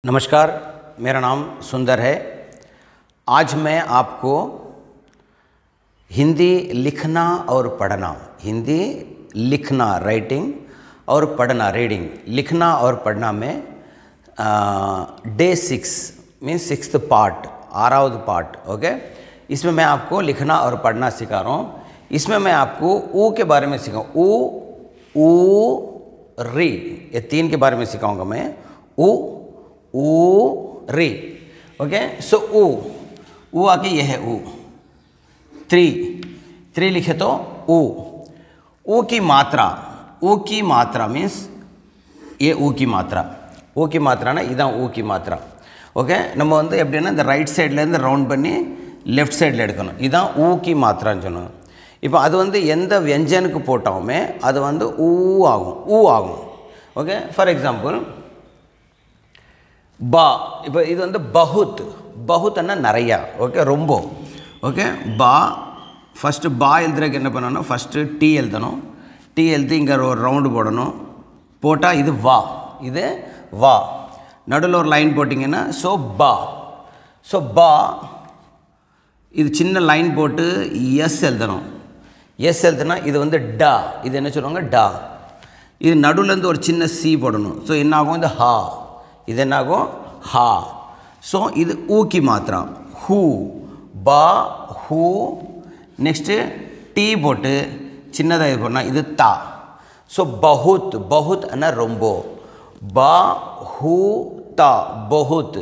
नमस्कार मेरा नाम सुंदर है आज मैं आपको हिंदी लिखना और पढ़ना हिंदी लिखना राइटिंग और पढ़ना रीडिंग लिखना और पढ़ना में day six means six part आरावद पार्ट ओके इसमें मैं आपको लिखना और पढ़ना सिखा रहा हूँ इसमें मैं आपको ऊ के बारे में सिखाऊँ ऊ ऊ री ये तीन के बारे में सिखाऊंगा मैं ऊ ऊ री ओके सो ऊ ऊ आके ये है ऊ थ्री थ्री लिखे तो ऊ ऊ की मात्रा ऊ की मात्रा मीन्स ये ஊ की மாத்திரா ஊ की மாத்திரானா இதான் ஊ की மாத்திரா ஓகே நம்ம வந்து எப்படின்னா இந்த ரைட் சைட்லேருந்து ரவுண்ட் பண்ணி லெஃப்ட் சைடில் எடுக்கணும் இதுதான் ஊ की மாத்திரான்னு சொன்னோம் இப்போ அது வந்து எந்த வியஞ்சனுக்கு போட்டாலுமே அது வந்து ஊ ஆகும் ஊ ஆகும் ஓகே ஃபார் எக்ஸாம்பிள் பா இப்போ இது வந்து பகுத் பகுத்னா நிறையா ஓகே ரொம்ப ஓகே பா ஃபஸ்ட்டு பா எழுதுறதுக்கு என்ன பண்ணணும் ஃபஸ்ட்டு டீ எழுதணும் டீ எழுதி இங்கே ஒரு ரவுண்டு போடணும் போட்டால் இது வா இது வா நடுவில் ஒரு லைன் போட்டிங்கன்னா ஸோ பா ஸோ பா இது சின்ன லைன் போட்டு எஸ் எழுதணும் எஸ் எழுதுனா இது வந்து டா இது என்ன சொல்லுவாங்க டா இது நடுவுலேருந்து ஒரு சின்ன சி போடணும் ஸோ என்ன ஆகும் இந்த ஹா இது என்ன ஆகும் ஹா ஸோ இது ஊக்கி மாத்திரா ஹூ பா ஹூ நெக்ஸ்ட்டு டீ போட்டு சின்னதாக இது பண்ணால் இது தா ஸோ பஹுத் பஹுத் அண்ணா ரொம்ப பா ஹூ தா பஹுத்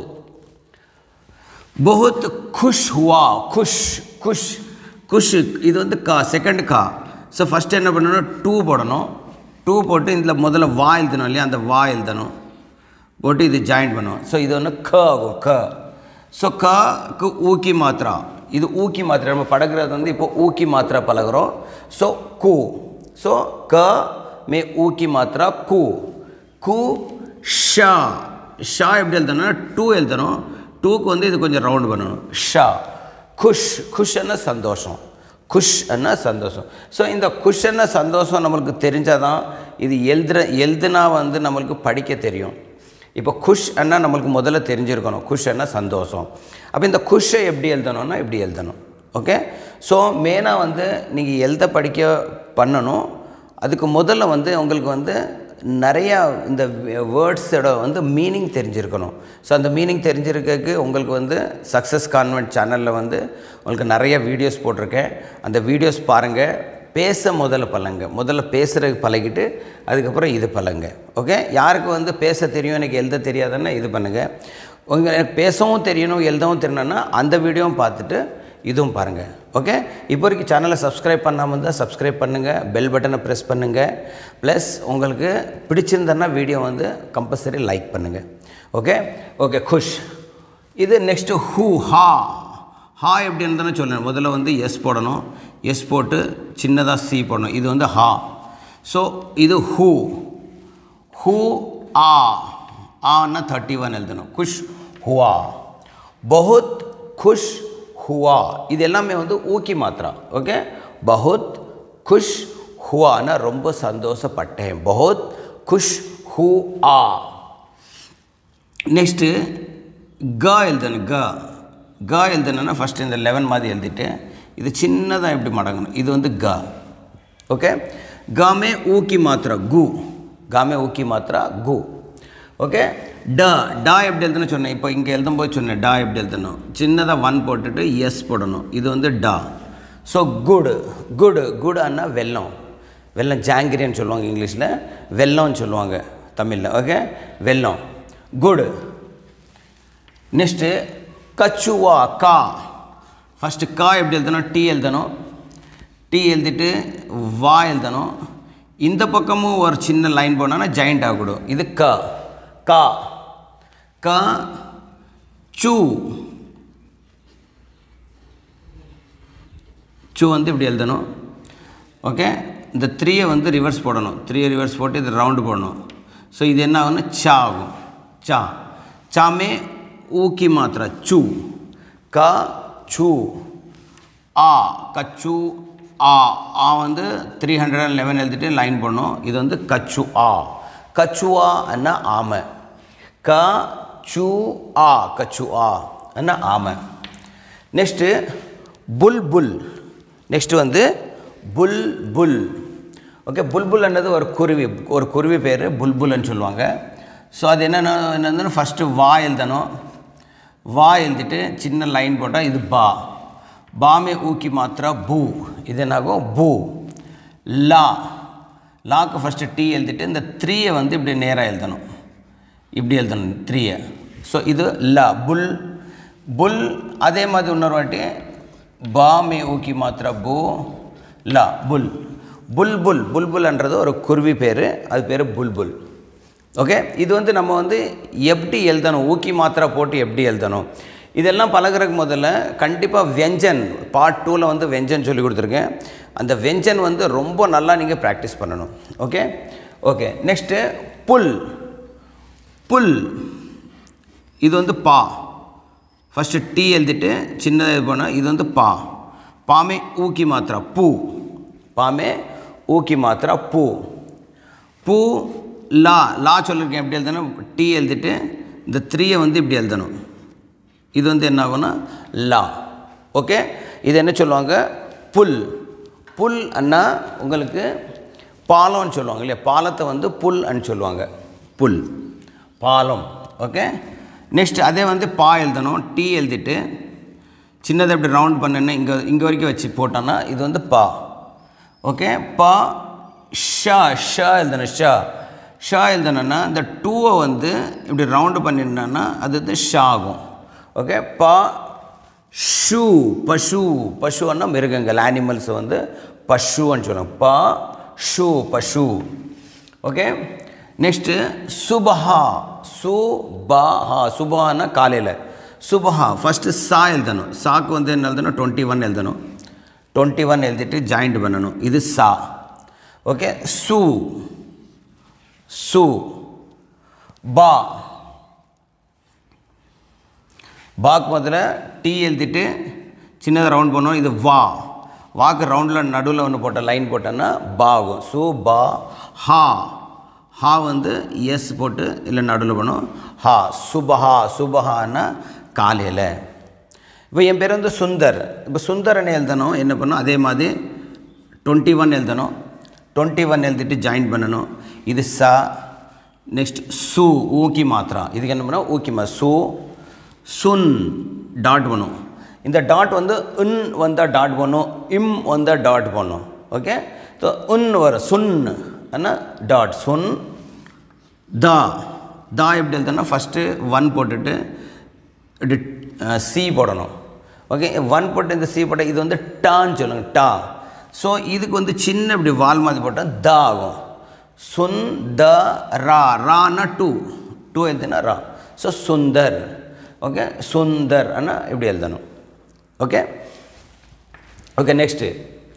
बहुत खुश हुआ खुश खुश குஷ் இது வந்து கா செகண்ட் கா ஸோ ஃபஸ்ட்டு என்ன பண்ணணும் டூ போடணும் டூ போட்டு இதில் முதல்ல வா எழுதணும் இல்லையா அந்த வா எழுதணும் போட்டு இது ஜாயின் பண்ணுவோம் ஸோ இது வந்து க ஆகும் க ஸோ க்கு ஊக்கி மாத்திரா இது ஊக்கி மாத்திரை நம்ம பழகிறது வந்து இப்போ ஊக்கி மாத்திரை பழகிறோம் ஸோ கு ஸோ க மே ஊக்கி மாத்திரா கு கு ஷா ஷா எப்படி எழுதணும்னா டூ எழுதணும் டூக்கு வந்து இது கொஞ்சம் ரவுண்ட் பண்ணணும் ஷா குஷ் குஷ்ன்னா சந்தோஷம் குஷ்ன்னா சந்தோஷம் ஸோ இந்த குஷ்ன்னா சந்தோஷம் நம்மளுக்கு தெரிஞ்சால் தான் இது எழுதுற எழுதுனா வந்து நம்மளுக்கு படிக்க தெரியும் இப்போ குஷ் அண்ணா நம்மளுக்கு முதல்ல தெரிஞ்சிருக்கணும் குஷ் அண்ணா சந்தோஷம் அப்போ இந்த குஷ்ஷை எப்படி எழுதணும்னா இப்படி எழுதணும் ஓகே ஸோ மெயினாக வந்து நீங்கள் எழுத படிக்க பண்ணணும் அதுக்கு முதல்ல வந்து உங்களுக்கு வந்து நிறையா இந்த வேர்ட்ஸோட வந்து மீனிங் தெரிஞ்சிருக்கணும் ஸோ அந்த மீனிங் தெரிஞ்சிருக்கிறதுக்கு உங்களுக்கு வந்து சக்ஸஸ் கான்வென்ட் சேனலில் வந்து உங்களுக்கு நிறைய வீடியோஸ் போட்டிருக்கேன் அந்த வீடியோஸ் பாருங்கள் பேச முதல்ல பழங்க முதல்ல பேசுகிறதுக்கு பழகிட்டு அதுக்கப்புறம் இது பழங்க ஓகே யாருக்கு வந்து பேச தெரியும் எனக்கு எழுத தெரியாதுன்னா இது பண்ணுங்கள் உங்கள் எனக்கு பேசவும் தெரியணும் எழுதவும் தெரியணும்னா அந்த வீடியோவும் பார்த்துட்டு இதுவும் பாருங்கள் ஓகே இப்போ வரைக்கும் சேனலை சப்ஸ்கிரைப் பண்ணாமல் இருந்தால் சப்ஸ்கிரைப் பண்ணுங்கள் பெல் பட்டனை ப்ரெஸ் பண்ணுங்கள் ப்ளஸ் உங்களுக்கு பிடிச்சிருந்தன்னா வீடியோ வந்து கம்பல்சரி லைக் பண்ணுங்கள் ஓகே ஓகே குஷ் இது நெக்ஸ்ட்டு ஹூ ஹா ஹா எப்படி இருந்தாலும் சொல்லணும் முதல்ல வந்து எஸ் போடணும் எஸ் போட்டு சின்னதாக சி போடணும் இது வந்து ஹா ஸோ இது ஹூ ஹூ ஆ ஆன்னா தேர்ட்டி ஒன் எழுதணும் குஷ் ஹுவா பஹுத் குஷ் ஹுவா இது எல்லாமே வந்து ஊக்கி மாத்திரா ஓகே பஹுத் குஷ் ஹுவானா ரொம்ப சந்தோஷப்பட்டேன் பஹுத் குஷ் ஹூ ஆ நெக்ஸ்ட்டு க எழுதணும் க க எழுதணுன்னா ஃபஸ்ட்டு இந்த லெவன் மாதிரி எழுதிட்டு இது சின்னதாக எப்படி மடங்கணும் இது வந்து க ஓகே காமே ஊக்கி மாத்திரா கு காமே ஊக்கி மாத்திரா கு ஓகே ட டா எப்படி எழுதணும் சொன்னேன் இப்போ இங்கே எழுதும்போது சொன்னேன் டா எப்படி எழுதணும் சின்னதாக ஒன் போட்டுட்டு எஸ் போடணும் இது வந்து டா ஸோ குடு குடு குடு அண்ணா வெல்லம் வெல்லம் ஜாங்கிரின்னு சொல்லுவாங்க இங்கிலீஷில் வெல்லம்னு சொல்லுவாங்க தமிழில் ஓகே வெல்லம் குடு நெக்ஸ்ட்டு கச்சுவா கா ஃபஸ்ட்டு கா எப்படி எழுதணும் டீ எழுதணும் டீ எழுதிட்டு வா எழுதணும் இந்த பக்கமும் ஒரு சின்ன லைன் போனோன்னா ஜாயிண்ட் ஆகிடும் இது க கா க சு சு வந்து இப்படி எழுதணும் ஓகே இந்த த்ரீயை வந்து ரிவர்ஸ் போடணும் த்ரீயை ரிவர்ஸ் போட்டு இது ரவுண்டு போடணும் ஸோ இது என்ன ஆகும்னா சா ஆகும் சா சாமே ஊக்கி மாத்திரா சு க சு ஆ கச்சு ஆ ஆ வந்து த்ரீ ஹண்ட்ரட் அண்ட் லெவன் எழுதிட்டு லைன் பண்ணும் இது வந்து கச்சு ஆ கச்சுவா அண்ணா ஆமை க சு ஆ கச்சு ஆ என்ன ஆமை நெக்ஸ்ட்டு புல் புல் நெக்ஸ்ட்டு வந்து புல் புல் ஓகே புல்புல்ன்றது ஒரு குருவி ஒரு குருவி பேர் புல்புல்னு சொல்லுவாங்க ஸோ அது என்னென்ன என்னதுன்னு ஃபஸ்ட்டு வா எழுதணும் வா எழுதிட்டு சின்ன லைன் போட்டால் இது பா பாமே ஊக்கி மாத்திரா பூ இது என்னாகும் பூ லா லாக்கு ஃபஸ்ட்டு டீ எழுதிட்டு இந்த த்ரீயை வந்து இப்படி நேராக எழுதணும் இப்படி எழுதணும் த்ரீயை ஸோ இது ல புல் புல் அதே மாதிரி இன்னொரு வாட்டி பாமே ஊக்கி மாத்திரா பூ ல புல் புல்புல் புல்புல்ன்றது ஒரு குருவி பேர் அது பேர் புல்புல் ஓகே இது வந்து நம்ம வந்து எப்படி எழுதணும் ஊக்கி மாத்திரை போட்டு எப்படி எழுதணும் இதெல்லாம் பழகுறதுக்கு முதல்ல கண்டிப்பாக வெஞ்சன் பார்ட் டூவில் வந்து வெஞ்சன் சொல்லி கொடுத்துருக்கேன் அந்த வெஞ்சன் வந்து ரொம்ப நல்லா நீங்கள் ப்ராக்டிஸ் பண்ணணும் ஓகே ஓகே நெக்ஸ்ட்டு புல் புல் இது வந்து பா ஃபஸ்ட்டு டீ எழுதிட்டு சின்னதாக இது போனால் இது வந்து பா பாமே ஊக்கி மாத்திரா பூ பாமே ஊக்கி மாத்திரா பூ பூ லா லா சொல்லியிருக்கேன் எப்படி எழுதணும் டீ எழுதிட்டு இந்த த்ரீயை வந்து இப்படி எழுதணும் இது வந்து என்ன ஆகும்னா லா ஓகே இது என்ன சொல்லுவாங்க புல் புல் அண்ணா உங்களுக்கு பாலம்னு சொல்லுவாங்க இல்லையா பாலத்தை வந்து புல் அன்னு சொல்லுவாங்க புல் பாலம் ஓகே நெக்ஸ்ட் அதே வந்து பா எழுதணும் டீ எழுதிட்டு சின்னதை இப்படி ரவுண்ட் பண்ணேன்னா இங்கே இங்கே வரைக்கும் வச்சு போட்டோன்னா இது வந்து பா ஓகே பா ஷா ஷா எழுதணும் ஷா ஷா எழுதணும்னா இந்த டூவை வந்து இப்படி ரவுண்டு பண்ணிருந்தோன்னா அது வந்து ஷா ஆகும் ஓகே பா ஷூ பஷு பஷுன்னா மிருகங்கள் ஆனிமல்ஸ் வந்து பஷுன்னு சொல்லுவாங்க பா ஷூ பஷு ஓகே நெக்ஸ்ட்டு சுபஹா சுபஹா சுபஹான்னா காலையில் சுபஹா ஃபஸ்ட்டு சா எழுதணும் சாக்கு வந்து என்ன எழுதணும் டுவெண்ட்டி ஒன் எழுதணும் டுவெண்ட்டி ஒன் எழுதிட்டு ஜாயிண்ட் பண்ணணும் இது சா ஓகே சு சு பா பாக்கு முதல்ல டீ எழுதிட்டு சின்னதாக ரவுண்ட் பண்ணுவோம் இது வா வாக்கு ரவுண்டில் நடுவில் ஒன்று போட்ட லைன் போட்டோன்னா பா ஆகும் சு பா ஹா ஹா வந்து எஸ் போட்டு இல்லை நடுவில் பண்ணும் ஹா சுபஹா சுபஹான்னா காலையில் இப்போ என் பேர் வந்து சுந்தர் இப்போ சுந்தரன் எழுதணும் என்ன பண்ணணும் அதே மாதிரி டுவெண்ட்டி ஒன் எழுதணும் டுவெண்ட்டி ஒன் எழுதிட்டு ஜாயின் பண்ணணும் இது ச நெக்ஸ்ட் சு ஊக்கி மாத்திரா இதுக்கு என்ன பண்ணோம் ஊக்கி மா சு சுன் டாட் பண்ணும் இந்த டாட் வந்து உன் வந்தால் டாட் பண்ணும் இம் வந்தால் டாட் பண்ணும் ஓகே ஸோ உன் வரும் சுன் ஆனால் டாட் சுன் தா தா எப்படி எழுதுனா ஃபஸ்ட்டு ஒன் போட்டுட்டு இப்படி சி போடணும் ஓகே ஒன் போட்டு இந்த சி போட்ட இது வந்து டான்னு சொல்லுங்க டா ஸோ இதுக்கு வந்து சின்ன இப்படி வால் மாதிரி போட்டால் த ஆகும் சுன் த ரா ரானா டூ டூ எழுதுனா ரா ஸோ சுந்தர் ஓகே சுந்தர் ஆனால் இப்படி எழுதணும் ஓகே ஓகே நெக்ஸ்ட்டு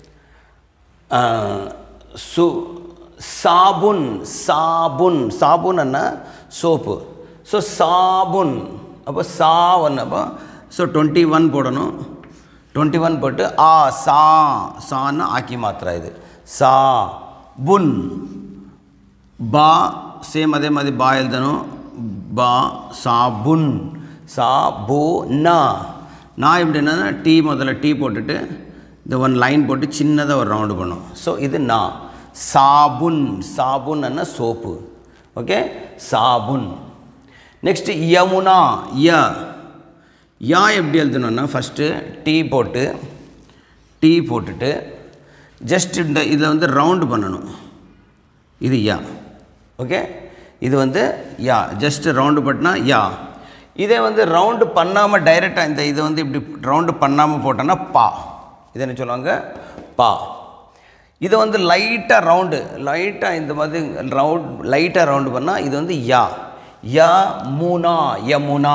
சு சாபுன் சாபுன் சாபுன் அண்ணா சோப்பு ஸோ சாபுன் அப்போ சா ஒன்று அப்போ ஸோ டுவெண்ட்டி ஒன் போடணும் டுவெண்ட்டி ஒன் போட்டு ஆ சா சான்னு ஆக்கி மாத்திரா இது சா புன் பா சேம் அதே மாதிரி பா எழுதணும் பா சாபுன் சா பு நா நான் எப்படி என்னன்னா டீ முதல்ல டீ போட்டுட்டு இந்த ஒன் லைன் போட்டு சின்னதாக ஒரு ரவுண்டு பண்ணும் ஸோ இது நா சாபுன் சாபுன்னா சோப்பு ஓகே சாபுன் நெக்ஸ்ட்டு யமுனா ய யா எப்படி எழுதணும்னா ஃபஸ்ட்டு டீ போட்டு டீ போட்டுட்டு ஜஸ்ட் இந்த இதில் வந்து ரவுண்டு பண்ணணும் இது யா ஓகே இது வந்து யா ஜஸ்ட் ரவுண்டு பட்டினா யா இதே வந்து ரவுண்டு பண்ணாமல் டைரெக்டாக இந்த இதை வந்து இப்படி ரவுண்டு பண்ணாமல் போட்டோன்னா பா இது என்ன சொல்லுவாங்க பா இதை வந்து லைட்டாக ரவுண்டு லைட்டாக இந்த மாதிரி ரவுண்ட் லைட்டாக ரவுண்டு பண்ணால் இது வந்து யா யா மூனா யமுனா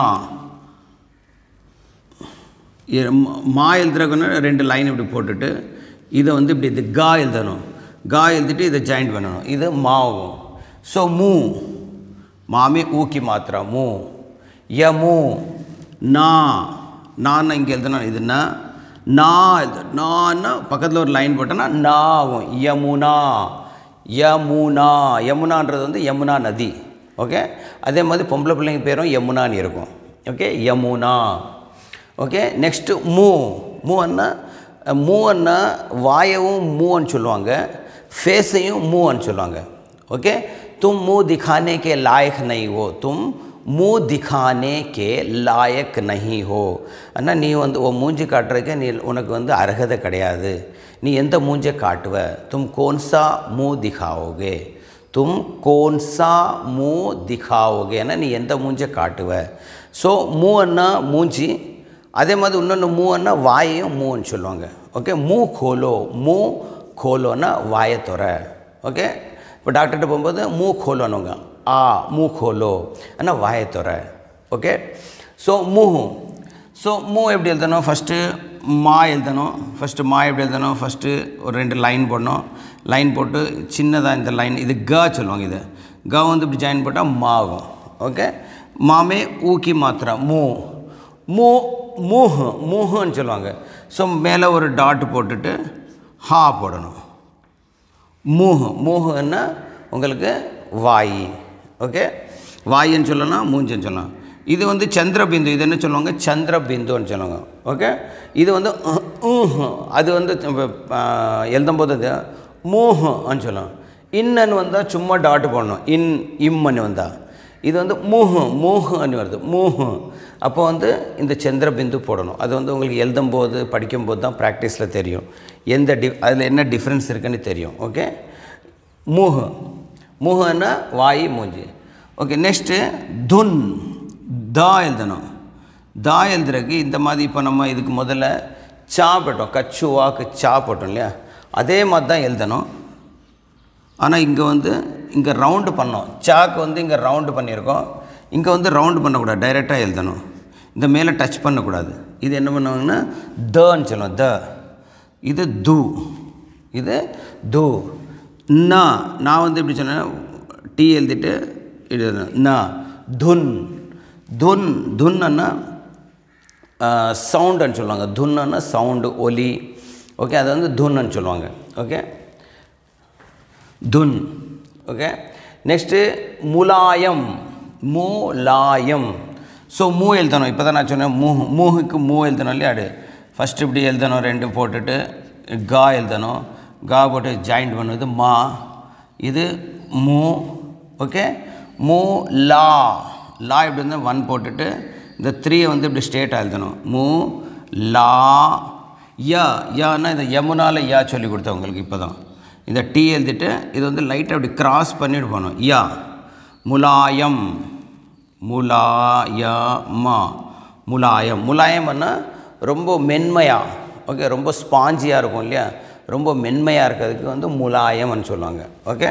எ- ம- மா எழுதுறதுக்குன்னு ரெண்டு லைன் இப்படி போட்டுட்டு இதை வந்து இப்படி இது கா எழுதணும் கா எழுதிட்டு இதை ஜாயின் பண்ணணும் இது மாவும் ஸோ மூ மாமே ஊக்கி மாத்திரா மூ ய மூ நா நான் இங்கே எழுதணும் இதுன்னா நா எழுது நான்னா பக்கத்தில் ஒரு லைன் போட்டோன்னா நா ஆகும் யமுனா யமுனா யமுனான்றது வந்து யமுனா நதி ஓகே அதே மாதிரி பொம்பளை பிள்ளைங்க பேரும் யமுனான்னு இருக்கும் ஓகே யமுனா ஓகே நெக்ஸ்ட்டு மூ மூன்னா மூன்னா வாயவும் மூன்னு சொல்லுவாங்க ஃபேஸையும் மூன்னு சொல்லுவாங்க ஓகே तुम मुंह दिखाने के लायक नहीं हो तुम मुंह दिखाने के लायक नहीं हो ஆனால் நீ வந்து உன் மூஞ்சி காட்டுறதுக்கு நீ உனக்கு வந்து அர்ஹதை கிடையாது நீ எந்த மூஞ்சை காட்டுவ தும் கோன்சா மூ திகாவோகே தும் கோன்சா மூ திகாவோகேன்னா நீ எந்த மூஞ்சை காட்டுவ ஸோ மூன்னா மூஞ்சி அதே மாதிரி இன்னொன்று மூன்னா வாயையும் மூன்னு சொல்லுவாங்க ஓகே மூ கோலோ மூ கோலோன்னா வாயை துற ஓகே இப்போ டாக்டர்கிட்ட போகும்போது மூ கோலோனுங்க ஆ மூ கோலோ ஆனால் வாயை துற ஓகே ஸோ மூ ஸோ மூ எப்படி எழுதணும் ஃபஸ்ட்டு மா எழுதணும் ஃபஸ்ட்டு மா எப்படி எழுதணும் ஃபஸ்ட்டு ஒரு ரெண்டு லைன் போடணும் லைன் போட்டு சின்னதாக இந்த லைன் இது க சொல்லுவாங்க இது க வந்து இப்படி ஜாயின் போட்டால் மாகும் ஓகே மாமே ஊக்கி மாத்திரா மூ மூ மூஹு மூஹுன்னு சொல்லுவாங்க ஸோ மேலே ஒரு டாட் போட்டுட்டு ஹா போடணும் மூஹு மூஹுன்னா உங்களுக்கு வாய் ஓகே வாயின்னு சொல்லலாம் மூஞ்சின்னு சொல்லலாம் இது வந்து சந்திரபிந்து இது என்ன சொல்லுவாங்க சந்திரபிந்துன்னு சொல்லுவாங்க ஓகே இது வந்து உஹ், ஊஹு அது வந்து அஹ், எழுதும்போது அது மூஹுன்னு சொல்லுவோம் இன்னன்னு வந்தால் சும்மா டாட் போடணும் இன் இம்முன்னு வந்தால் இது வந்து மூஹு மூஹுன்னு வருது மூஹு அப்போ வந்து இந்த சந்திரபிந்து போடணும் அது வந்து உங்களுக்கு எழுதும்போது படிக்கும்போது தான் ப்ராக்டிஸில் தெரியும் எந்த டி அதில் என்ன டிஃப்ரென்ஸ் இருக்குன்னு தெரியும் ஓகே மூஹு மூஹுன்னா வாய் மூஞ்சி ஓகே நெக்ஸ்ட்டு துன் தா எழுதணும் தா எழுதுறதுக்கு இந்த மாதிரி இப்போ நம்ம இதுக்கு முதல்ல சா போட்டோம் கச்சு வாக்கு சா போட்டோம் இல்லையா அதே மாதிரி தான் எழுதணும் ஆனால் இங்கே வந்து இங்கே ரவுண்டு பண்ணோம் சாக்கு வந்து இங்கே ரவுண்டு பண்ணியிருக்கோம் இங்கே வந்து ரவுண்டு பண்ணக்கூடாது டைரெக்டாக எழுதணும் இந்த மேலே டச் பண்ணக்கூடாது இது என்ன பண்ணுவாங்கன்னா தன்னு சொல்லுவோம் த இது து இது து ந நான் வந்து எப்படி சொன்னேன் டீ எழுதிட்டு இது ந துன் துன் துன்னா சவுண்டுன்னு சொல்லுவாங்க துன்னா சவுண்டு ஒலி ஓகே அது வந்து துன்னு சொல்லுவாங்க ஓகே துன் ஓகே நெக்ஸ்ட்டு முலாயம் மூலாயம் ஸோ மூ எழுதணும் இப்போ தான் நான் சொன்னேன் மூ மூஹுக்கு மூ எழுதணும் இல்லையா அது ஃபஸ்ட்டு இப்படி எழுதணும் ரெண்டு போட்டுட்டு கா எழுதணும் கா போட்டு ஜாயிண்ட் பண்ணுவது மா இது மூ ஓகே மூ லா லா இப்படி இருந்தால் ஒன் போட்டுட்டு இந்த த்ரீயை வந்து இப்படி ஸ்ட்ரேட்டாக எழுதணும் மூ லா யா யான்னா இந்த யமுனால யா சொல்லி கொடுத்தேன் உங்களுக்கு இப்போ தான் இந்த டீ எழுதிட்டு இது வந்து லைட்டாக அப்படி கிராஸ் பண்ணிட்டு போகணும் யா முலாயம் முலாயமா முலாயம் முலாயம்னா ரொம்ப மென்மையாக ஓகே ரொம்ப ஸ்பாஞ்சியாக இருக்கும் இல்லையா ரொம்ப மென்மையாக இருக்கிறதுக்கு வந்து முலாயம்னு சொல்லுவாங்க ஓகே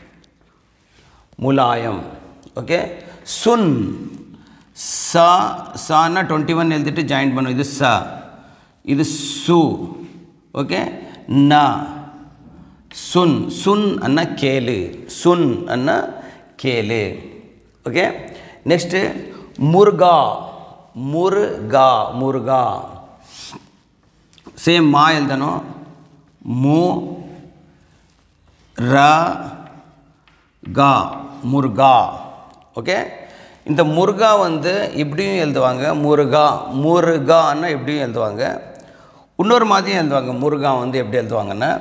முலாயம் ஓகே சுன் சா சான்னா டுவெண்ட்டி ஒன் எழுதிட்டு ஜாயின் பண்ணும் இது ச இது சு ஓகே ந சுன் சுன் அண்ணா கேளு சுன் அண்ணா கேளு ஓகே நெக்ஸ்ட்டு முருகா முருகா முருகா சேம் மா எழுதணும் மு ர கா முருகா ஓகே இந்த முருகா வந்து இப்படியும் எழுதுவாங்க முருகா முருகான்னா இப்படியும் எழுதுவாங்க இன்னொரு மாதிரியும் எழுதுவாங்க முருகா வந்து எப்படி எழுதுவாங்கன்னா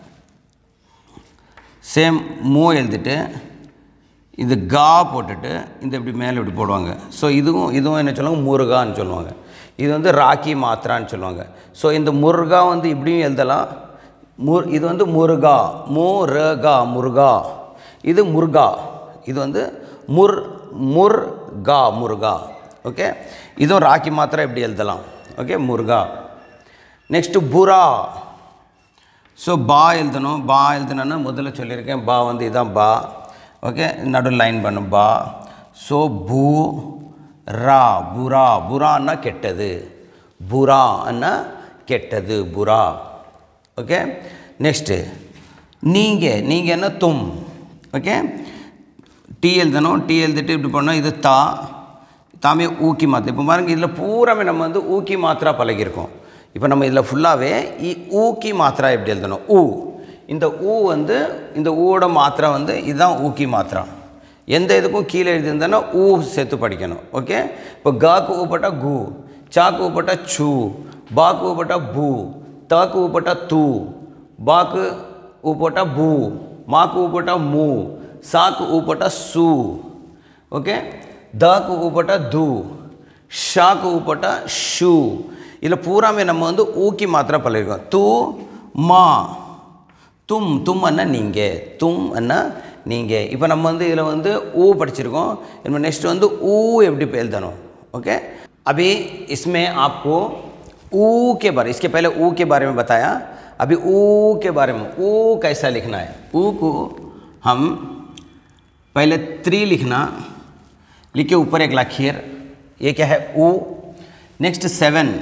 சேம் மூ எழுதிட்டு இது கா போட்டுட்டு இந்த இப்படி மேலே இப்படி போடுவாங்க ஸோ இதுவும் இதுவும் என்ன சொல்லுவாங்க முருகான்னு சொல்லுவாங்க இது வந்து ராக்கி மாத்திரான்னு சொல்லுவாங்க ஸோ இந்த முருகா வந்து இப்படியும் எழுதலாம் முர் இது வந்து முருகா மு ர கா முருகா இது முருகா இது வந்து முர் முர்கா முருகா ஓகே இதுவும் ராக்கி மாத்திரா இப்படி எழுதலாம் ஓகே முருகா நெக்ஸ்ட்டு புரா ஸோ பா எழுதணும் பா எழுதணுன்னா முதல்ல சொல்லியிருக்கேன் பா வந்து இதான் பா ஓகே நடு லைன் பண்ணும் பா ஸோ பூ ரா புரா புரான்னா கெட்டது புரா அண்ணா கெட்டது புரா ஓகே நெக்ஸ்ட்டு நீங்கள் நீங்கள் என்ன தும் ஓகே டீ எழுதணும் டீ எழுதிட்டு இப்படி பண்ணோம் இது தா தாமே ஊக்கி மாத்திரை இப்போ பாருங்க இதில் பூராமே நம்ம வந்து ஊக்கி மாத்திரா பழகியிருக்கோம் இப்போ நம்ம இதில் ஃபுல்லாகவே இ ஊக்கி மாத்திரா எப்படி எழுதணும் ஊ இந்த ஊ வந்து இந்த ஊவோட மாத்திரை வந்து இதுதான் ஊக்கி மாத்திரா எந்த இதுக்கும் கீழே எழுதியிருந்தேன்னா ஊ சேர்த்து படிக்கணும் ஓகே இப்போ காக்கு ஊ போட்டால் கு சாக்கு ஊ போட்டால் சு பாக்கு ஊ போட்டால் பூ தாக்கு ஊ போட்டால் தூ பாக்கு ஊ போட்டால் பூ மாக்கு ஊ போட்டால் மூ சாக்கு ஊ போட்டால் சு ஓகே தாக்கு ஊ போட்டால் து ஷாக்கு ஊ போட்டால் ஷூ இதில் பூராமே நம்ம வந்து ஊக்கி மாத்திரை பழகிருக்கோம் தூ மா தும் தும் அண்ணா நீங்கள் தும் அண்ணா நீங்கள் இப்போ நம்ம வந்து இதில் வந்து ஊ படிச்சிருக்கோம் நம்ம நெக்ஸ்ட் வந்து ஊ எப்படி எழுதணும் ओके अभी इसमें आपको ऊ के बारे इसके पहले ऊ के बारे में बताया अभी ऊ के बारे में ऊ कैसा लिखना है ऊ को हम पहले थ्री लिखना लिखे ऊपर एक लाखियर ये क्या है ऊ नेक्स्ट सेवन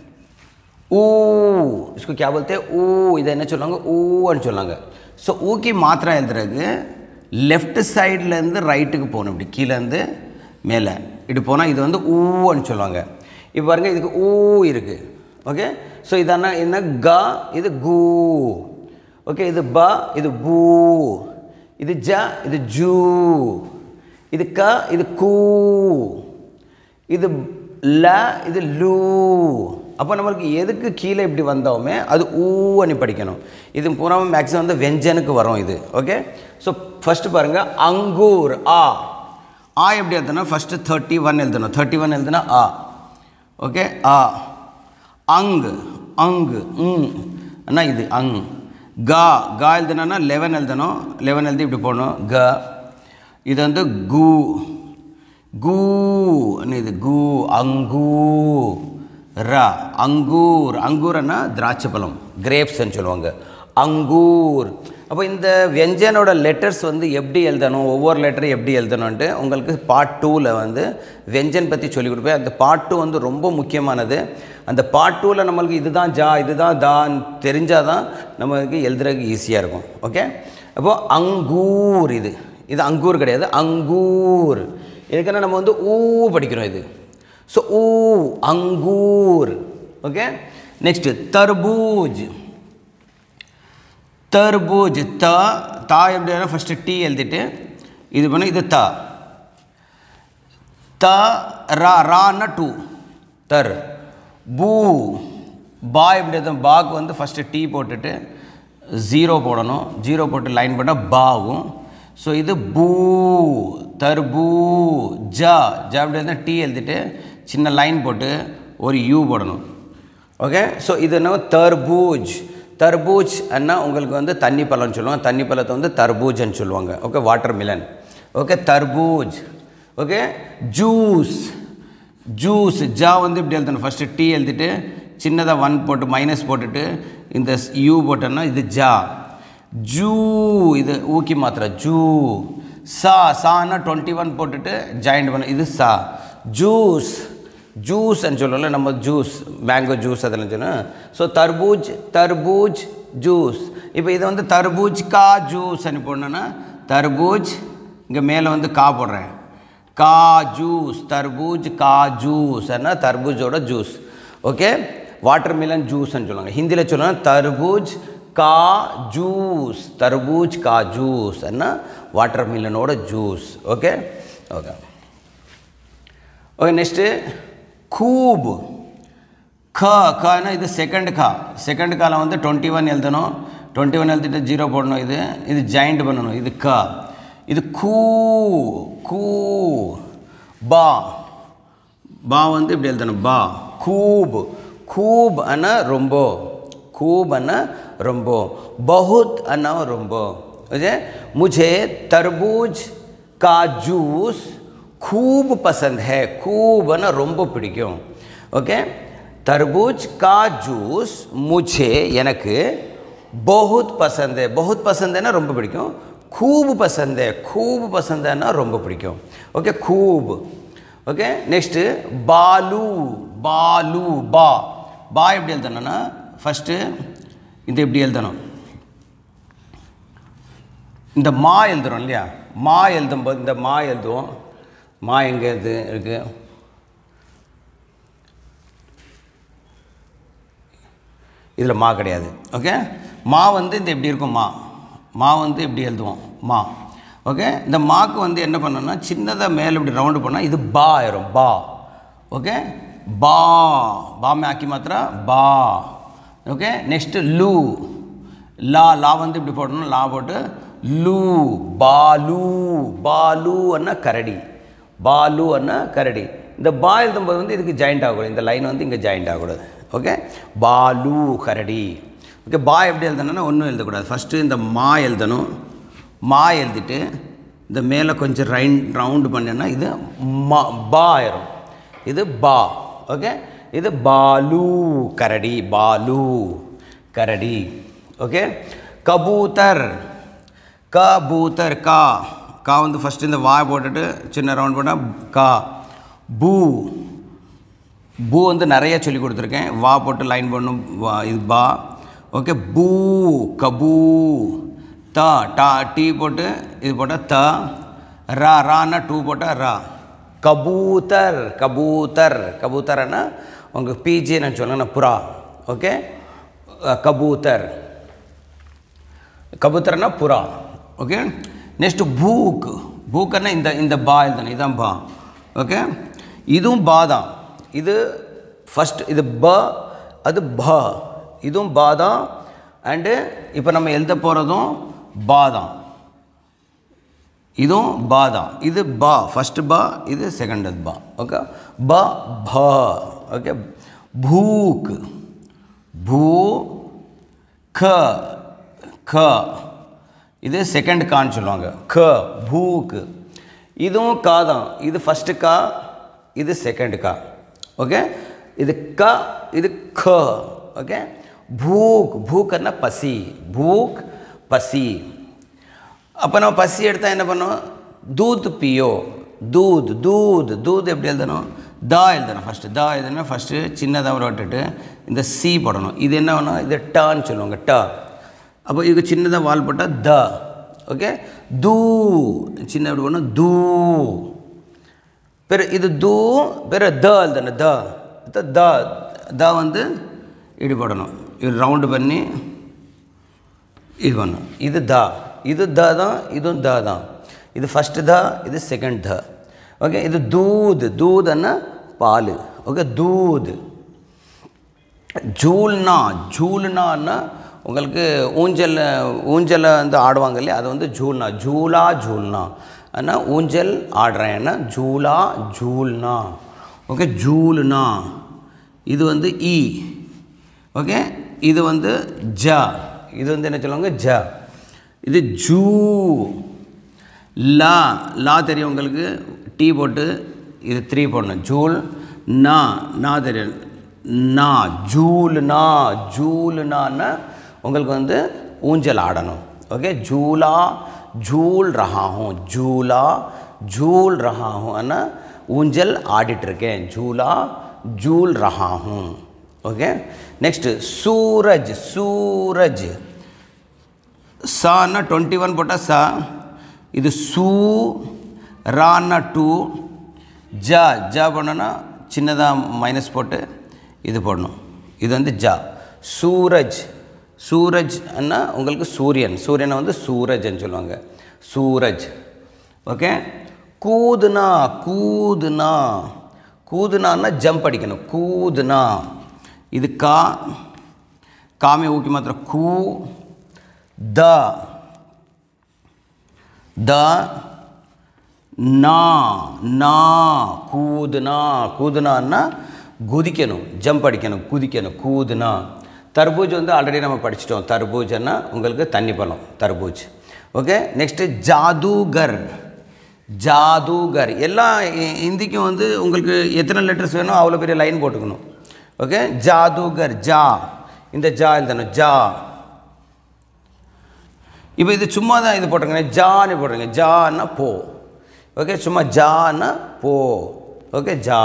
ஊ इसको क्या बोलते हैं ஊ இதை என்ன சொல்லுவாங்க ஊன்னு சொல்லுவாங்க ஸோ ஊக்கி மாத்திரை எழுதுறதுக்கு லெஃப்ட் சைட்லேருந்து ரைட்டுக்கு போகணும் இப்படி கீழேருந்து மேலே இப்படி போனால் இது வந்து ஊன்னு சொல்லுவாங்க இப்போ பாருங்கள் இதுக்கு ஊ இருக்குது ஓகே ஸோ இதென்ன என்ன க இது கு ஓகே இது ப இது பூ இது ஜ இது ஜூ இது க இது கூ இது ல இது லூ அப்போ நம்மளுக்கு எதுக்கு கீழே இப்படி வந்தோமே அது ஊன்னு படிக்கணும் இது பூராவும் மேக்ஸிமம் வந்து வெஞ்சனுக்கு வரும் இது ஓகே ஸோ ஃபஸ்ட்டு பாருங்கள் அங்கூர் ஆ ஆ எப்படி எழுதணும் ஃபஸ்ட்டு தேர்ட்டி ஒன் எழுதணும் தேர்ட்டி ஒன் எழுதுனா ஆ ஓகே ஆ அங் அங்கு ம் அண்ணா இது அங் கா கா எழுதுனா லெவன் எழுதணும் லெவன் எழுதி இப்படி போடணும் க இது வந்து கு கு இது கு அங்கூ ர அங்கூர் அங்கூர்னா திராட்சை பழம் கிரேப்ஸ்ன்னு சொல்லுவாங்க அங்கூர் அப்போ இந்த வெஞ்சனோட லெட்டர்ஸ் வந்து எப்படி எழுதணும் ஒவ்வொரு லெட்டரும் எப்படி எழுதணுன்ட்டு உங்களுக்கு பார்ட் டூவில் வந்து வெஞ்சன் பற்றி சொல்லிக் கொடுப்பேன் அந்த பார்ட் டூ வந்து ரொம்ப முக்கியமானது அந்த பார்ட் டூவில் நம்மளுக்கு இதுதான் ஜா இதுதான் தான் தெரிஞ்சால் தான் நம்மளுக்கு எழுதுறதுக்கு ஈஸியாக இருக்கும் ஓகே அப்போது அங்கூர் இது இது அங்கூர் கிடையாது அங்கூர் இதுக்குன்னா நம்ம வந்து ஊ படிக்கிறோம் இது ஸோ ஊ அங்கூர் ஓகே நெக்ஸ்ட் தர்பூஜ் தர்பூஜ் த தா எப்படி ஃபஸ்ட்டு டீ எழுதிட்டு இது பண்ண இது த த ரா ரான்னா டூ தர் பூ பா எப்படி எழுதும் பாக்கு வந்து ஃபஸ்ட்டு டீ போட்டுட்டு ஜீரோ போடணும் ஜீரோ போட்டு லைன் போட்டால் பாகும் ஸோ இது பூ தர்பூ ஜா ஜா அப்படி இருந்தால் டீ எழுதிட்டு சின்ன லைன் போட்டு ஒரு யூ போடணும் ஓகே ஸோ இது என்ன தர்பூஜ் தர்பூஜ் அண்ணா உங்களுக்கு வந்து தண்ணி பழம்னு சொல்லுவாங்க தண்ணி பழத்தை வந்து தர்பூஜ்னு சொல்லுவாங்க ஓகே வாட்டர் மிலன் ஓகே தர்பூஜ் ஓகே ஜூஸ் ஜூஸ் ஜா வந்து இப்படி எழுதணும் ஃபஸ்ட்டு டீ எழுதிட்டு சின்னதாக ஒன் போட்டு மைனஸ் போட்டுட்டு இந்த யூ போட்டோன்னா இது ஜா ஜூ இது ஊக்கி மாத்திரை ஜூ சா சான்னா டுவெண்ட்டி ஒன் போட்டுட்டு ஜாயிண்ட் பண்ண இது சா ஜூஸ் ஜூஸ்ன்னு சொல்லல நம்ம ஜூஸ் மேங்கோ ஜூஸ் அதெல்லாம் சொன்னோம் ஸோ தர்பூஜ் தர்பூஜ் ஜூஸ் இப்போ இதை வந்து தர்பூஜ் கா ஜூஸ் போடணுன்னா தர்பூஜ் இங்கே மேலே வந்து கா போடுறேன் கா ஜூஸ் தர்பூஜ் கா ஜூஸ் தர்பூஜோட ஜூஸ் ஓகே வாட்டர் மிலன் ஜூஸ்ன்னு சொல்லுவாங்க ஹிந்தியில் சொல்லுவாங்க தர்பூஜ் கா ஜூஸ் தர்பூஜ் கா ஜூஸ் வாட்டர் மிலனோட juice okay okay okay next கூப் க கனா இது செகண்ட் கா செகண்ட் கால வந்து டுவெண்ட்டி ஒன் எழுதணும் டுவெண்ட்டி ஒன் எழுதிட்டு ஜீரோ போடணும் இது இது ஜாயிண்ட் பண்ணணும் இது க இது கூ கூ பா பா வந்து இப்படி எழுதணும் பா கூப் கூப் அண்ணா ரொம்ப खूब अन्ना रोम्बो बहुत अन्ना रोम्बो मुझे मुझे तरबूज का जूस खूब पसंद है खूब अन्ना रोम्बो பிடிக்கும் ஓகே तरबूज का जूस मुझे எனக்கு बहुत पसंद है बहुत पसंद है ना ரொம்ப பிடிக்கும் खूब पसंद है खूब पसंद है ना ரொம்ப பிடிக்கும் ஓகே खूब ஓகே நெக்ஸ்ட்டு பாலு பாலு பா பா எப்படி எழுதணும்னா ஃபஸ்ட்டு இது எப்படி எழுதணும் இந்த மா எழுதுறோம் இல்லையா மா எழுதும்போது இந்த மா எழுதுவோம் மா எங்கே இது இருக்குது இதில் மா கிடையாது ஓகே மா வந்து இந்த எப்படி இருக்கும் மா மா வந்து எப்படி எழுதுவோம் மா ஓகே இந்த மாக்கு வந்து என்ன பண்ணணும்னா சின்னதாக மேலே இப்படி ரவுண்டு பண்ணால் இது பா ஆயிரும் பா ஓகே பா பா மே ஆக்கி மாத்திரா பா ஓகே நெக்ஸ்ட்டு லூ லா லா வந்து இப்படி போடணும் லா போட்டு லூ பாலு பாலு அண்ணா கரடி பாலு அண்ணா கரடி இந்த பா எழுதும்போது வந்து இதுக்கு ஜாயிண்ட் ஆகக்கூடாது இந்த லைன் வந்து இங்கே ஜாயிண்ட் ஆகக்கூடாது ஓகே பாலு கரடி ஓகே பா எப்படி எழுதணும்னா ஒன்றும் எழுதக்கூடாது ஃபஸ்ட்டு இந்த மா எழுதணும் மா எழுதிட்டு இந்த மேலே கொஞ்சம் ரைன் ரவுண்டு பண்ணேன்னா இது மா பா ஆயிரும் இது பா ஓகே இது பாலு கரடி பாலு கரடி ஓகே கபூத்தர் கபூத்தர் கா கா வந்து ஃபஸ்ட்டு இந்த வாய் போட்டுட்டு சின்ன ரவுண்ட் போட்டால் கா பூ பூ வந்து நிறைய சொல்லி கொடுத்துருக்கேன் வா போட்டு லைன் பண்ணும் வா இது பா ஓகே பூ கபூ த டா டீ போட்டு இது போட்டால் த ரா ரான்னா டூ போட்டால் ரா கபூத்தர் கபூத்தர் கபூத்தர்னா உங்கள் பிஜி நான் சொல்லணும் புறா ஓகே கபூத்தர் கபூத்தர்னா புறா ஓகே நெக்ஸ்ட் பூக் பூக்கன்னா இந்த இந்த பா எழுதணும் இதான் பா ஓகே இதுவும் பா தான் இது ஃபஸ்ட் இது ப அது ப இதுவும் பா தான் அண்டு இப்போ நம்ம எழுத போகிறதும் பா தான் இதுவும் பா தான் இது பா ஃபஸ்ட்டு பா இது செகண்ட் பா ஓகே ப ப ஓகே பூக் பூ க க இது செகண்ட் கான்னு சொல்லுவாங்க க பூக்கு இதுவும் கா தான் இது ஃபஸ்ட்டு கா இது செகண்ட் கா ஓகே இது க இது க ஓகே பூக் பூக்குன்னா பசி பூக் பசி அப்போ நம்ம பசி எடுத்தால் என்ன பண்ணோம் தூத் பியோ தூத் தூத் தூத் எப்படி எழுதணும் தா எழுதணும் ஃபஸ்ட்டு தா எழுதணும் ஃபஸ்ட்டு சின்னதாக விட்டுட்டு இந்த சி போடணும் இது என்ன வேணும் இது டான்னு சொல்லுவாங்க டா அப்போ இதுக்கு சின்னதாக வால் போட்டால் த ஓகே தூ சின்ன எப்படி பண்ணணும் தூ பிற இது தூ பிற த எழுதணும் த த த த வந்து இப்படி போடணும் இது ரவுண்டு பண்ணி இது பண்ணும் இது த இது த தான் இதுவும் த தான் இது ஃபஸ்ட்டு த இது செகண்ட் த ஓகே இது தூது தூதுன்னா பால் ஓகே தூது ஜூல்னா ஜூல்னான்னா உங்களுக்கு ஊஞ்சல் ஊஞ்சலை வந்து ஆடுவாங்க இல்லையா அது வந்து ஜூல்னா ஜூலா ஜூல்னா ஆனால் ஊஞ்சல் ஆடுறேன்னா ஜூலா ஜூல்னா ஓகே ஜூல்னா இது வந்து இ ஓகே இது வந்து ஜ இது வந்து என்ன சொல்லுவாங்க ஜ இது ஜூ லா லா தெரியும் உங்களுக்கு டீ போட்டு இது த்ரீ போடணும் ஜூல் நா நா தெரியும் நா ஜூல் நா ஜூல் நான்னா உங்களுக்கு வந்து ஊஞ்சல் ஆடணும் ஓகே ஜூலா ஜூல் ரஹா ஹூँ ஜூலா ஜூல் ரஹா ஹூँ அண்ணா ஊஞ்சல் ஆடிட்டுருக்கேன் ஜூலா ஜூல் ரஹா ஹூँ ஓகே நெக்ஸ்ட்டு சூரஜ் சூரஜ் சான்னா டுவெண்ட்டி ஒன் போட்டால் சா இது சூ ரான்னா டூ ஜா ஜா பண்ணோன்னா சின்னதாக மைனஸ் போட்டு இது போடணும் இது வந்து ஜா சூரஜ் சூரஜ் அண்ணா உங்களுக்கு சூரியன் சூரியனை வந்து சூரஜ்னு சொல்லுவாங்க சூரஜ் ஓகே கூதுனா கூதுனா கூதுனான்னா ஜம்ப் அடிக்கணும் கூதுனா இது கா காமே ஊக்கி மாத்திரம் கூ த த நா நா கூதுனா கூதுனான்னா குதிக்கணும் ஜம்ப் அடிக்கணும் குதிக்கணும் கூதுனா தர்பூஜ் வந்து ஆல்ரெடி நம்ம படிச்சிட்டோம் தர்பூஜ்னா உங்களுக்கு தண்ணி பழம் தர்பூஜ் ஓகே நெக்ஸ்ட்டு ஜாதூகர் ஜாதூகர் எல்லாம் ஹி- ஹிந்திக்கும் வந்து உங்களுக்கு எத்தனை லெட்டர்ஸ் வேணும் அவ்வளோ பெரிய லைன் போட்டுக்கணும் ஓகே ஜாதூகர் ஜா இந்த ஜா எழுதணும் ஜா இப்போ இது சும்மா தான் இது போட்டுருங்க ஜான்னு போடுறீங்க ஜான்னா போ ஓகே சும்மா ஜான்னா போ ஓகே ஜா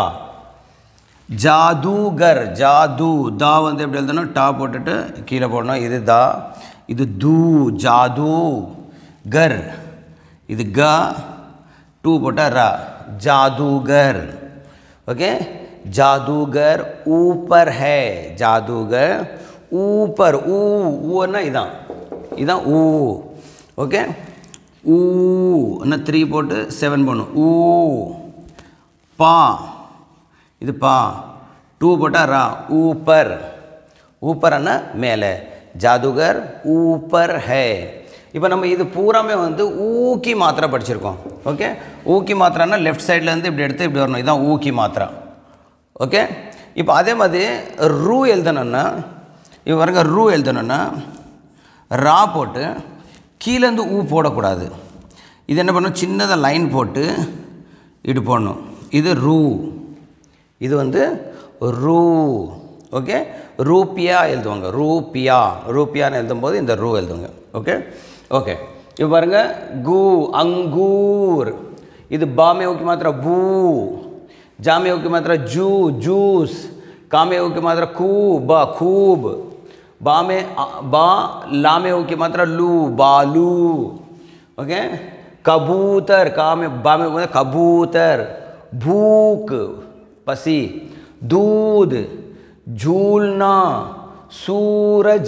ஜாதூகர் ஜாது தா வந்து எப்படி எழுதணும் டா போட்டுட்டு கீழே போடணும் இது தா இது தூ ஜாது கர் இது க டூ போட்டால் ரா ஜாதூகர் ஓகே जादूगर ऊपर है जादूगर ऊपर ஊ ஊன்னா இதான் இதான் ஊ ஓகே ஊ இன்னும் த்ரீ போட்டு செவன் பண்ணும் ஊ பா இது பா டூ போட்டால் ரா ஊப்பர் ஊப்பர்னா மேலே ஜாதுகர் ஊப்பர் ஹே இப்போ நம்ம இது பூராமே வந்து ஊக்கி மாத்திரை படிச்சிருக்கோம் ஓகே ஊக்கி மாத்திரைன்னா லெஃப்ட் சைட்லேருந்து இப்படி எடுத்து இப்படி வரணும் இதுதான் ஊக்கி மாத்திரை ஓகே இப்போ அதே மாதிரி ரூ எழுதணுன்னா இப்போ பாருங்க ரூ எழுதணுன்னா ரா போட்டு கீழேருந்து ஊ போடக்கூடாது இது என்ன பண்ணணும் சின்னதாக லைன் போட்டு இப்படி போடணும் இது ரூ இது வந்து ரூ ஓகே ரூபியா எழுதுவாங்க ரூபியா ரூபியான்னு எழுதும்போது இந்த ரூ எழுதுவாங்க ஓகே ஓகே இப்போ பாருங்க கூ அங்கூர் இது பாமே ஓகே மாத்திர பூ ಜಾಮೆ ಹೋಗಿ ಮಾತ್ರ ಜೂ ಜ್ಯೂಸ್ ಕಾಮೆ ಹೋಗಿ ಮಾತ್ರ ಕೂಬ ಖೂಬ್ ಬಾಮೆ ಅ- ಬಾ ಲಾಮೆ ಹೋಗಿ ಮಾತ್ರ ಲೂ ಬಾಲೂ ಓಕೆ ಕಬೂತರ್ ಕಾಮೆ ಬಾಮೆ ಹೋಗಿ ಮಾತ್ರ ಕಬೂತರ್ ಭೂಕ್ ಪಸಿ दूध झूलना सूरज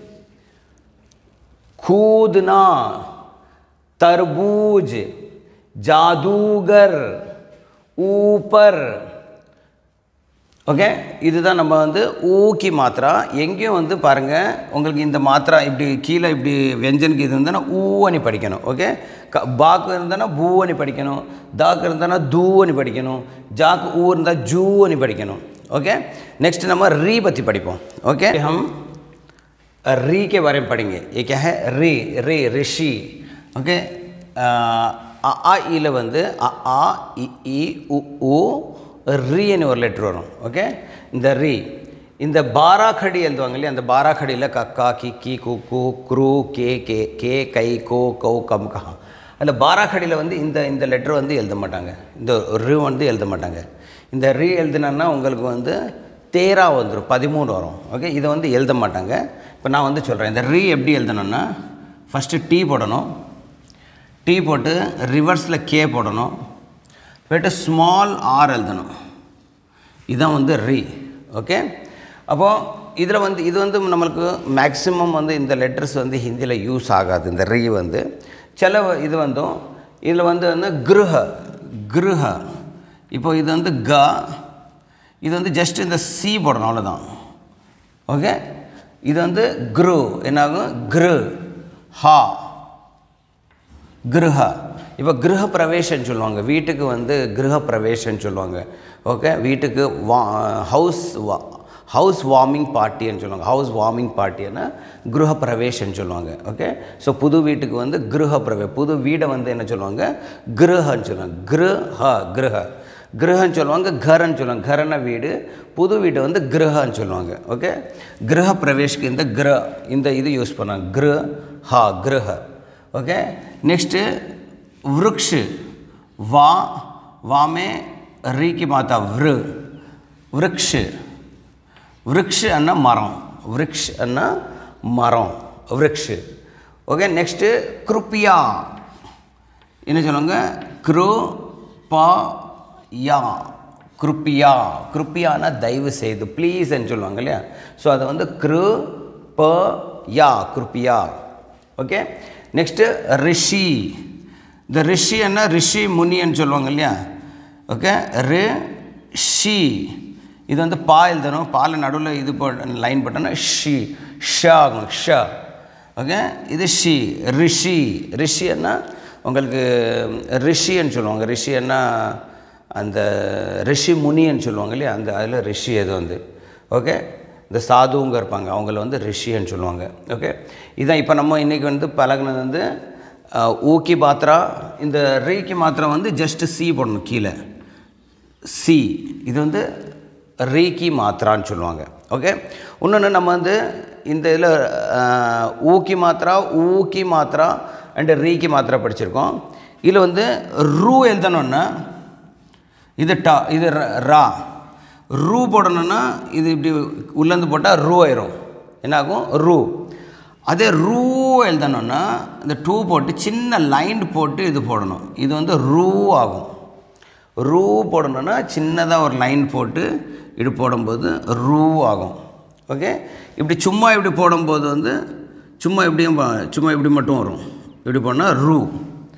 कूदना तरबूज जादूगर ऊपर ஓகே இதுதான் நம்ம வந்து ஊக்கி மாத்திரா எங்கேயும் வந்து பாருங்கள் உங்களுக்கு இந்த மாத்திரா இப்படி கீழே இப்படி வெஞ்சனுக்கு இது இருந்தால் ஊவனி படிக்கணும் ஓகே க பாக்கு இருந்தானா பூவனி படிக்கணும் தாக்கு இருந்தானா தூவனி படிக்கணும் ஜாக்கு ஊ இருந்தால் ஜூவனி படிக்கணும் ஓகே நெக்ஸ்ட் நம்ம ரீ பற்றி படிப்போம் ஓகே हम री के बारे में पढ़ेंगे ये क्या है री री ऋषि ஓகே அ ஆ இல வந்து அ ஆ இ இ உ உ ரீன்னு ஒரு லெட்ரு வரும் ஓகே இந்த ரீ இந்த பாராக்கடி எழுதுவாங்க இல்லையா அந்த பாராக்கடியில் கக்கா கிக்கி குக்கு குரு கே கே கே கை கோ கௌ கம் கஹா அதில் பாராக்கடியில் வந்து இந்த இந்த லெட்ரு வந்து எழுத மாட்டாங்க இந்த ரி வந்து எழுத மாட்டாங்க இந்த ரீ எழுதுனா உங்களுக்கு வந்து தேரா வந்துடும் பதிமூணு வரும் ஓகே இதை வந்து எழுத மாட்டாங்க இப்போ நான் வந்து சொல்கிறேன் இந்த ரீ எப்படி எழுதணும்னா ஃபஸ்ட்டு டீ போடணும் டீ போட்டு ரிவர்ஸில் கே போடணும் போய்ட்டு ஸ்மால் ஆர் எழுதணும் இதுதான் வந்து ரீ ஓகே அப்போது இதில் வந்து இது வந்து நம்மளுக்கு மேக்ஸிமம் வந்து இந்த லெட்டர்ஸ் வந்து ஹிந்தியில் யூஸ் ஆகாது இந்த ரீ வந்து சில வ- இது வந்தும் இதில் வந்து வந்து கிருஹ கிருஹ இப்போ இது வந்து க இது வந்து ஜஸ்ட் இந்த சி போடணும் அவ்வளோதான் ஓகே இது வந்து குரு என்னாகும் கிரு ஹா கிருஹ இப்போ கிருஹ பிரவேசன்னு சொல்லுவாங்க வீட்டுக்கு வந்து கிருஹ பிரவேசன்னு சொல்லுவாங்க ஓகே வீட்டுக்கு வா ஹவுஸ் வா ஹவுஸ் வார்மிங் பார்ட்டின்னு சொல்லுவாங்க ஹவுஸ் வார்மிங் பார்ட்டின்னா கிருஹ பிரவேசன்னு சொல்லுவாங்க ஓகே ஸோ புது வீட்டுக்கு வந்து கிருஹ பிரவே புது வீடை வந்து என்ன சொல்லுவாங்க கிருஹன்னு சொல்லுவாங்க கிருஹ கிருஹ கிரகன்னு சொல்லுவாங்க கரன்னு சொல்லுவாங்க கரன வீடு புது வீடு வந்து கிரகன்னு சொல்லுவாங்க ஓகே கிரக பிரவேஷ்க்கு இந்த கிர இந்த இது யூஸ் பண்ணாங்க கிர ஹா கிரக ஓகே நெக்ஸ்ட்டு விருக்ஷ வா வாமே ரீக்கு மாத்தா விரு விருக்ஷ விருக்ஷ அண்ணா மரம் விருக்ஷ அண்ணா மரம் விருக்ஷ ஓகே நெக்ஸ்ட்டு கிருப்பியா என்ன சொல்லுவாங்க கிரு பா யா கிருப்பியா கிருப்பியானா தயவு செய்து ப்ளீஸ்ன்னு சொல்லுவாங்க இல்லையா ஸோ அதை வந்து கிரு ப யா கிருப்பியா ஓகே நெக்ஸ்ட்டு ரிஷி இந்த ரிஷின்னா ரிஷி முனின்னு சொல்லுவாங்க இல்லையா ஓகே ரி ஷி இது வந்து பா எழுதணும் பால் நடுவில் இது போ லைன் போட்டோன்னா ஷி ஷா ஆகும் ஷ ஓகே இது ஷி ரிஷி ரிஷின்னா உங்களுக்கு ரிஷின்னு சொல்லுவாங்க ரிஷின்னா அந்த ரிஷி முனின்னு சொல்லுவாங்க இல்லையா அந்த அதில் ரிஷி அது வந்து ஓகே இந்த சாதுங்க இருப்பாங்க அவங்கள வந்து ரிஷின்னு சொல்லுவாங்க ஓகே இதான் இப்போ நம்ம இன்றைக்கி வந்து பழகுனது வந்து அஹ், ஊக்கி மாத்திரா இந்த ரீக்கி மாத்திரா வந்து ஜஸ்ட்டு சி போடணும் கீழே சி இது வந்து ரீக்கி மாத்திரான்னு சொல்லுவாங்க ஓகே இன்னொன்று நம்ம வந்து இந்த இதில் ஊக்கி மாத்திரா ஊக்கி மாத்திரா அண்டு ரீக்கி மாத்திரா படிச்சிருக்கோம் இதில் வந்து ரூ எழுதணுன்னா இது டா இது ர- ரா ரூ போடணுன்னா இது இப்படி உள்ளேருந்து போட்டால் ரூ ஆயிரும் என்னாகும் ரூ அதே ரூ எழுதணுன்னா இந்த டூ போட்டு சின்ன லைன் போட்டு இது போடணும் இது வந்து ரூ ஆகும் ரூ போடணுன்னா சின்னதாக ஒரு லைன் போட்டு இப்படி போடும்போது ரூ ஆகும் ஓகே இப்படி சும்மா இப்படி போடும்போது வந்து சும்மா இப்படியும் ப- சும்மா இப்படி மட்டும் வரும் இப்படி போனால் ரூ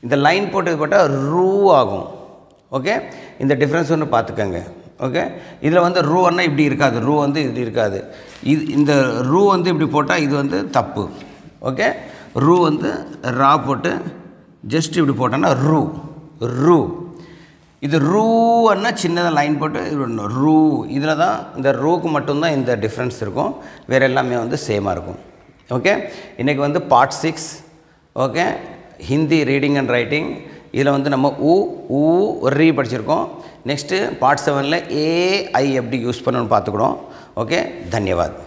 இந்த லைன் போட்டு இது போட்டால் ரூ ஆகும் ஓகே இந்த டிஃப்ரென்ஸ் ஒன்று பார்த்துக்கோங்க ஓகே இதில் வந்து ரூன்னா இப்படி இருக்காது ரூ வந்து இப்படி இருக்காது இது இந்த ரூ வந்து இப்படி போட்டால் இது வந்து தப்பு ஓகே ரூ வந்து ரா போட்டு ஜஸ்ட் இப்படி போட்டோன்னா ரூ ரூ இது ரூன்னா சின்னதாக லைன் போட்டு இது பண்ணணும். ரூ இதில் தான் இந்த ரூக்கு மட்டும்தான் இந்த டிஃப்ரென்ஸ் இருக்கும் வேறு எல்லாமே வந்து சேமாக இருக்கும் ஓகே இன்றைக்கி வந்து part six okay Hindi reading and writing இதில் வந்து நம்ம ஊ ஊ ரீ படிச்சிருக்கோம் நெக்ஸ்ட்டு பார்ட் செவனில் ஏஐ எப்படி யூஸ் பண்ணணும்னு பார்த்துக்கிறோம் ஓகே தன்யவாத்